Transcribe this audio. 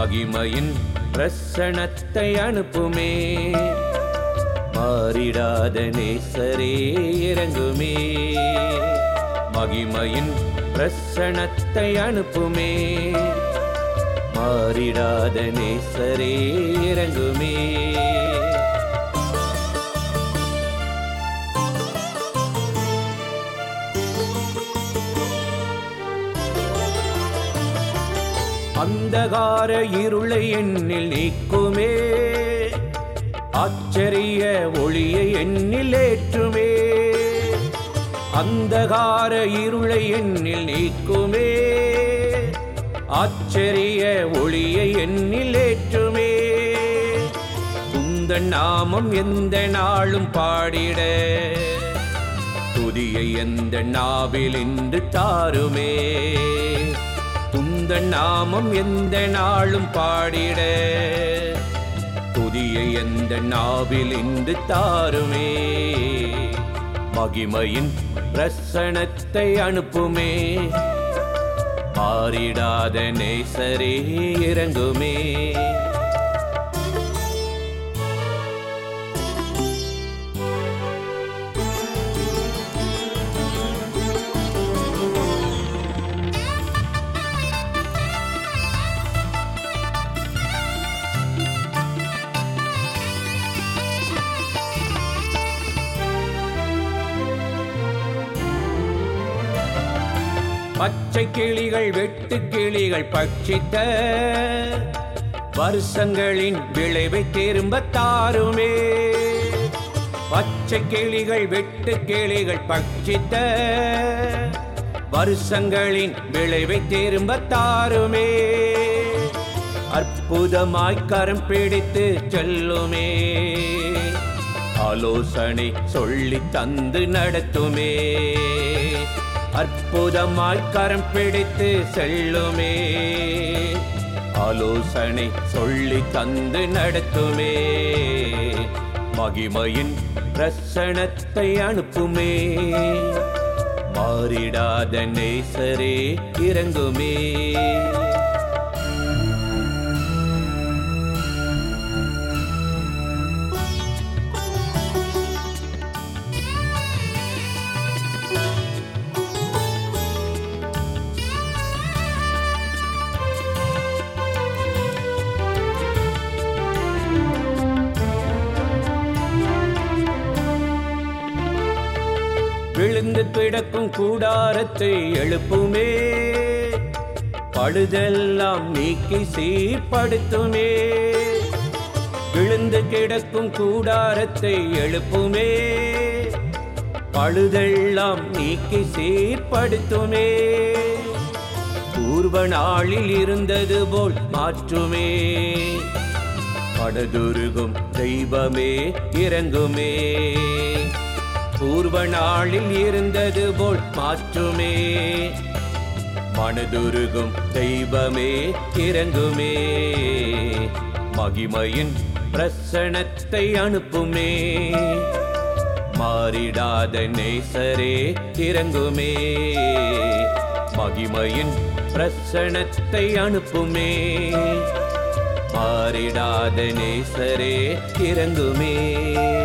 மகிமையின் பிரசனத்தை அனுப்புமே மாறிடாத நேசரே இறங்குமே மகிமையின் பிரசனத்தை அனுப்புமே மாறிடாத நேசரே இறங்குமே அந்தகார இருளை எண்ணில் நீக்குமே ஆச்சரிய ஒளியை எண்ணில் ஏற்றுமே அந்தகார இருளை எண்ணில் நீக்குமே ஆச்சரிய ஒளியை எண்ணில் ஏற்றுமே உந்த நாமம் எந்த நாளும் பாடிட துதியை எந்த நாவில் இன்று தாருமே உந்த நாமம் எந்த நாளும் பாடிட துதியை எந்த நாவில் இன்று தாருமே மகிமையின் பிரசனத்தை அனுப்புமே மாறிடாத நேசரே இறங்குமே பச்சை கிளிகள் வெட்டு கிளிகள் பட்சித்த வருஷங்களின் விளைவை திரும்ப தாருமே பச்சை கிளிகள் வெட்டு கிளிகள் பட்சித்த வருஷங்களின் விளைவை திரும்ப தாருமே அற்புதமாய் கரம் பிடித்து செல்லுமே ஆலோசனை சொல்லி தந்து நடத்துமே அற்புதமாய் கரம் பிடித்து செல்லுமே ஆலோசனை சொல்லி தந்து நடத்துமே மகிமையின் பிரசனத்தை அனுப்புமே மாறிடாத நேசரே இறங்குமே விழுந்து கிடக்கும் கூடாரத்தை எழுப்புமே பழுதெல்லாம் நீக்கி சீர்படுத்துமே விழுந்து கிடக்கும் கூடாரத்தை எழுப்புமே பழுதெல்லாம் நீக்கி சீர்படுத்துமே பூர்வ நாளில் இருந்தது போல் மாற்றுமே படதுருகும் தெய்வமே இறங்குமே பூர்வ நாளில் இருந்தது போல் மாற்றுமே மனதுருகும் தெய்வமே இறங்குமே மகிமையின் பிரசனத்தை அனுப்புமே மாறிடாத நேசரே இறங்குமே மகிமையின் பிரசனத்தை அனுப்புமே மாறிடாத நேசரே இறங்குமே